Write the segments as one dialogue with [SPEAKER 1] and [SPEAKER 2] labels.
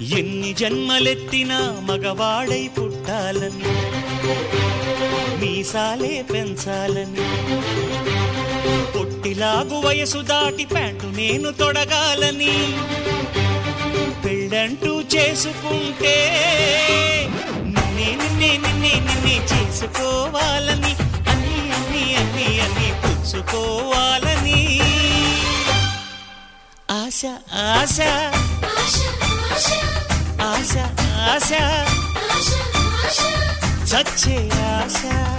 [SPEAKER 1] ఎన్ని జన్మలెత్తినా మగవాడై పుట్టాలని మీసాలే పెంచాలని పొట్టిలాగు వయసు దాటి ప్యాంటు నేను తొడగాలని పెళ్ళంటూ చేసుకుంటే నిన్నే నిన్నే నిన్నే నిన్నే చేసుకోవాలని అన్ని అన్ని అన్ని అన్ని పుచ్చుకోవాలని ఆశ ఆశ ఆశ ఆశ చచ్చే ఆశ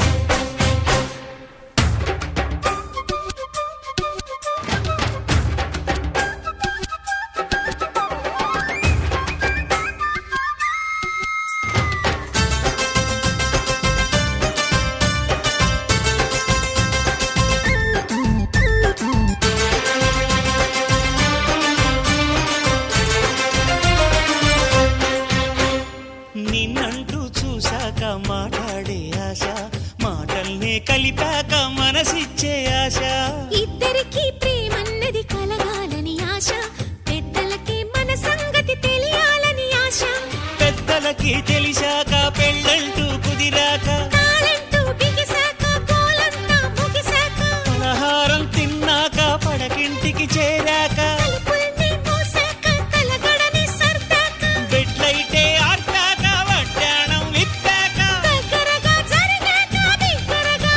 [SPEAKER 1] నిన్నంటూ చూశాక మాట్లాడే ఆశ మాటల్నే కలిపాక మనసిచ్చే ఆశ
[SPEAKER 2] ఇద్దరికి ప్రేమన్నది కలగాలని ఆశ పెద్దలకి మన సంగతి తెలియాలని ఆశ
[SPEAKER 1] పెద్దలకి తెలిసాక పెళ్ళంటూ కుదిరాక
[SPEAKER 2] తాళంటూ బిగిసాక గోలంతా ముగిసాక
[SPEAKER 1] పలహారం తిన్నాక పడకింటికి చేరాక
[SPEAKER 2] తలుపుల్ని మూసాక తలగడని సర్దాక
[SPEAKER 1] బెడ్లైటే ఆర్పాక వడ్డాణం విప్పాక
[SPEAKER 2] దగ్గరగా జరిగాక దగ్గరగా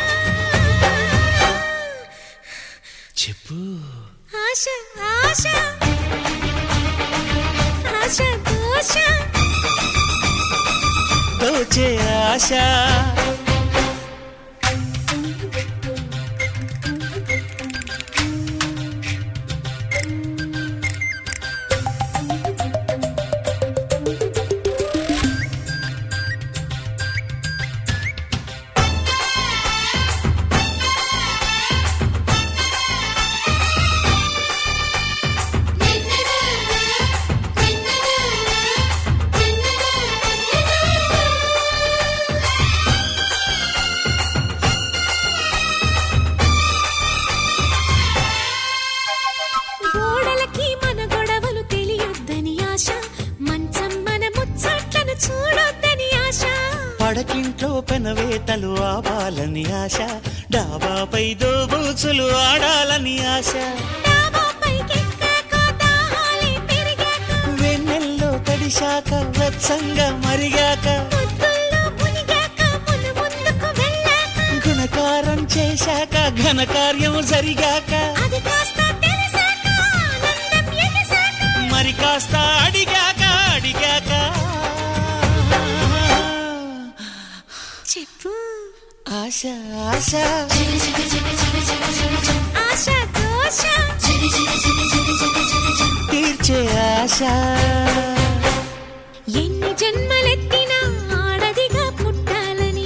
[SPEAKER 1] చెప్పు
[SPEAKER 2] ఆశ ఆశ ఆశ దోష
[SPEAKER 1] దోచే ఆశ
[SPEAKER 2] గోడలకి మన గొడవలు తెలియొద్దని ఆశ మంచం మన ముచ్చట్లను చూడొద్దని ఆశ
[SPEAKER 1] పడకింట్లో పెనవేతలు ఆపాలని ఆశ డాబాపై దోబూచులు ఆడాలని ఆశ
[SPEAKER 2] డాబా పైకెక్కాక దాహాలే పెరిగాక
[SPEAKER 1] వెన్నెల్లో తడిశాక వెచ్చంగా మరిగాక
[SPEAKER 2] ముద్దుల్లో మునిగాక మును ముందుకు వెళ్ళాక
[SPEAKER 1] గుణకారం చేశాక ఘనకార్యం జరిగాక
[SPEAKER 2] అది కాస్త తెలిసాక ఆనందం ఎగసాక
[SPEAKER 1] మరి కాస్త అడిగాక అడిగాక
[SPEAKER 2] చెప్పు
[SPEAKER 1] ఆశ ఆశ
[SPEAKER 2] ఆశ దోష
[SPEAKER 1] తీర్చే ఆశ
[SPEAKER 2] ఎన్ని జన్మలెత్తినా ఆడదిగా పుట్టాలని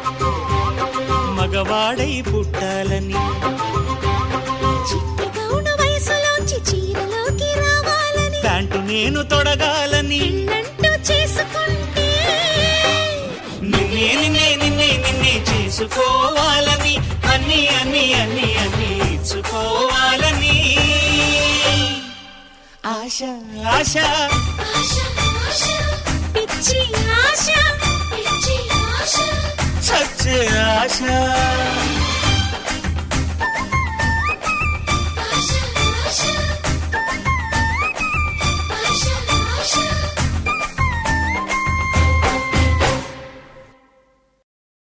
[SPEAKER 1] మగవాడై పుట్టాలని
[SPEAKER 2] చిట్టి గౌన వయసులోంచి చీరలోకి రావాలని
[SPEAKER 1] ప్యాంటు నేను తొడగాలని
[SPEAKER 2] పెళ్ళంటూ చేసుకుంటే
[SPEAKER 1] నిన్నే నిన్నే నిన్నే నిన్నే చేసుకోవాలని అన్ని అన్ని అన్ని అన్ని ఇచ్చుకోవాలని ఆశ ఆశ
[SPEAKER 2] పిచ్చి ఆశ
[SPEAKER 1] సచ్చే ఆశ